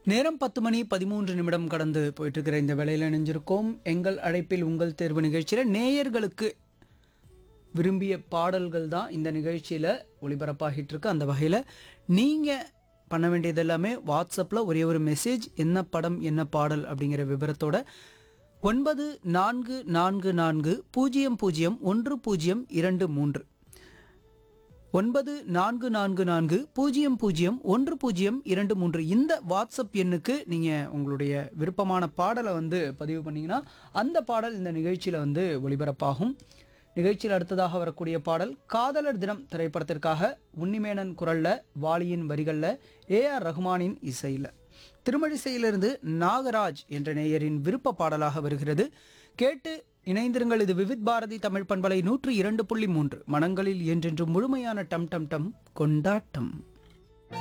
நேரம் பத்து மணி பதிமூன்று நிமிடம் கடந்து போயிட்டு இருக்கிற இந்த வேளையில் இணைஞ்சிருக்கோம் எங்கள் அழைப்பில் உங்கள் தேர்வு நிகழ்ச்சியில் நேயர்களுக்கு விரும்பிய பாடல்கள் தான் இந்த நிகழ்ச்சியில் ஒளிபரப்பாகிட்டு இருக்கு அந்த வகையில் நீங்கள் பண்ண வேண்டியது எல்லாமே வாட்ஸ்அப்பில் ஒரே ஒரு மெசேஜ் என்ன படம் என்ன பாடல் அப்படிங்கிற விவரத்தோட ஒன்பது நான்கு நான்கு நான்கு பூஜ்ஜியம் பூஜ்ஜியம் ஒன்று பூஜ்ஜியம் இரண்டு மூன்று ஒன்பது நான்கு நான்கு நான்கு பூஜ்ஜியம் பூஜ்ஜியம் ஒன்று பூஜ்ஜியம் இரண்டு மூன்று இந்த வாட்ஸ்அப் எண்ணுக்கு நீங்கள் உங்களுடைய விருப்பமான பாடலை வந்து பதிவு பண்ணீங்கன்னா அந்த பாடல் இந்த நிகழ்ச்சியில் வந்து ஒளிபரப்பாகும் நிகழ்ச்சியில் அடுத்ததாக வரக்கூடிய பாடல் காதலர் தினம் திரைப்படத்திற்காக உன்னிமேனன் குரல்ல வாலியின் வரிகளில் ஏஆர் ரஹ்மானின் இசையில் திருமழிசையிலிருந்து நாகராஜ் என்ற நேயரின் விருப்ப பாடலாக வருகிறது கேட்டு இணைந்திருங்கள் இது விவித் பாரதி தமிழ் பண்பலை நூற்று இரண்டு புள்ளி மூன்று மனங்களில் என்றென்று முழுமையான டம் டம் டம் கொண்டாட்டம்